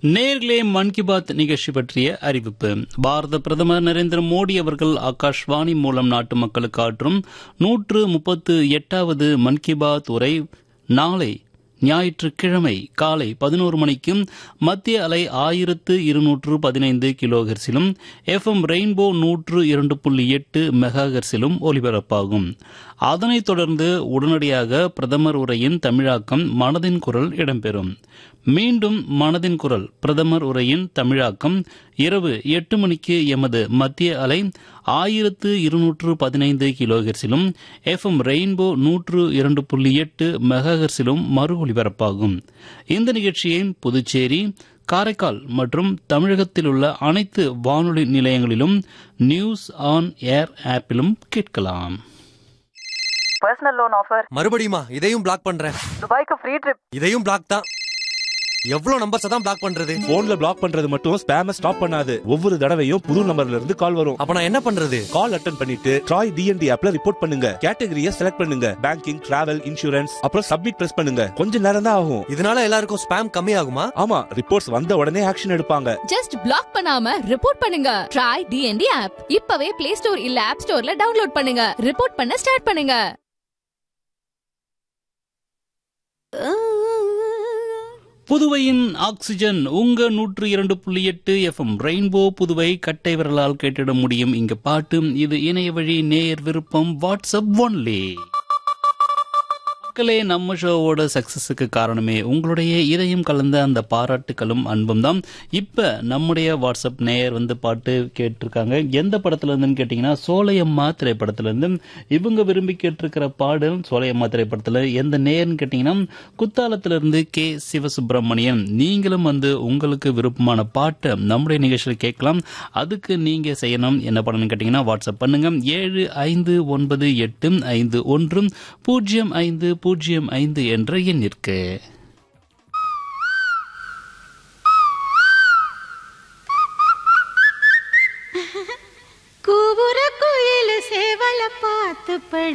நேர்களே மன் கி பாத் நிகழ்ச்சி பற்றிய அறிவிப்பு பாரத பிரதமர் நரேந்திர மோடி அவர்கள் ஆகாஷ்வாணி மூலம் நாட்டு மக்களுக்கு ஆற்றும் நூற்று முப்பத்து எட்டாவது மன் கி பாத் உரை நாளை ஞாயிற்றுக்கிழமை காலை பதினோரு மணிக்கும் மத்திய அலை ஆயிரத்து இருநூற்று பதினைந்து கிலோஹெர்ஸிலும் எஃப்எம் ரெயின்போ நூற்று இரண்டு புள்ளி எட்டு மெகாஹெர்ஸிலும் ஒலிபரப்பாகும் அதனைத் தொடர்ந்து உடனடியாக பிரதமர் உரையின் தமிழாக்கம் மனதின் குரல் இடம்பெறும் மீண்டும் மனதின் குரல் பிரதமர் உரையின் தமிழாக்கம் இரவு எட்டு மணிக்கு எமது மத்திய அலை ஆயிரத்து இருநூற்று பதினைந்து கிலோஹெர்ஸிலும் எஃப்எம் ரெயின்போ நூற்று இரண்டு புள்ளி எட்டு மெகாஹெர்ஸிலும் மறு ஒலிபரப்பாகும் இந்த நிகழ்ச்சியை புதுச்சேரி காரைக்கால் மற்றும் தமிழகத்தில் உள்ள அனைத்து வானொலி நிலையங்களிலும் நியூஸ் ஆன் ஏர் ஆப்பிலும் கேட்கலாம் பர்சனல் லோன் ஆஃபர் மறுபடியுமா இதையும் பிளாக் பண்றேன் துபாய்க்கு ஃப்ரீ ட்ரிப் இதையும் பிளாக் தான் எவ்வளவு நம்பர்ஸ் தான் பிளாக் பண்றது போன்ல பிளாக் பண்றது மட்டும் ஸ்பேம ஸ்டாப் பண்ணாது ஒவ்வொரு தடவையும் புது நம்பர்ல இருந்து கால் வரும் அப்ப நான் என்ன பண்றது கால் அட்டன் பண்ணிட்டு ட்ராய் டிஎன்டி ஆப்ல ரிப்போர்ட் பண்ணுங்க கேட்டகரியை செலக்ட் பண்ணுங்க பேங்கிங் டிராவல் இன்சூரன்ஸ் அப்புறம் சப்மிட் பிரஸ் பண்ணுங்க கொஞ்ச நேரம் தான் ஆகும் இதனால எல்லாருக்கும் ஸ்பேம் கம்மி ஆகுமா ஆமா ரிப்போர்ட்ஸ் வந்த உடனே ஆக்ஷன் எடுப்பாங்க ஜஸ்ட் பிளாக் பண்ணாம ரிப்போர்ட் பண்ணுங்க ட்ரை டிஎன்டி ஆப் இப்பவே பிளே ஸ்டோர் இல்ல ஆப் ஸ்டோர்ல டவுன்லோட் பண்ணுங்க ரிப்போர்ட் பண்ண ஸ்டார்ட் பண்ணுங்க புதுவையின் ஆக்சிஜன் உங்க நூற்று இரண்டு புள்ளி எட்டு எஃப்எம் ரெயின்போ புதுவை கட்டை விரலால் கேட்டிட முடியும் இங்க பாட்டு இது இணைய வழி நேர் விருப்பம் வாட்ஸ்அப் ஒன்லி மக்களே நம்ம ஷோவோட சக்சஸுக்கு காரணமே உங்களுடைய இதயம் கலந்த அந்த பாராட்டுகளும் அன்பும் தான் இப்ப நம்முடைய வாட்ஸ்அப் நேயர் வந்து பாட்டு கேட்டிருக்காங்க எந்த படத்துல இருந்துன்னு கேட்டீங்கன்னா சோலையம்மா திரைப்படத்துல இருந்து இவங்க விரும்பி கேட்டிருக்கிற பாடல் சோலையம்மா திரைப்படத்துல எந்த நேயர்னு கேட்டீங்கன்னா குத்தாலத்துல இருந்து கே சிவசுப்பிரமணியன் நீங்களும் வந்து உங்களுக்கு விருப்பமான பாட்டை நம்முடைய நிகழ்ச்சியில் கேட்கலாம் அதுக்கு நீங்க செய்யணும் என்ன பண்ணணும்னு கேட்டீங்கன்னா வாட்ஸ்அப் பண்ணுங்க ஏழு ஐந்து ஒன்பது எட்டு ஐந்து ஒன்று பூஜ்ஜியம் ஐந்து பூஜ்ஜியம் ஐந்து என்ற எண்ணிற்கு கூவுற குயில் சேவல பார்த்து படி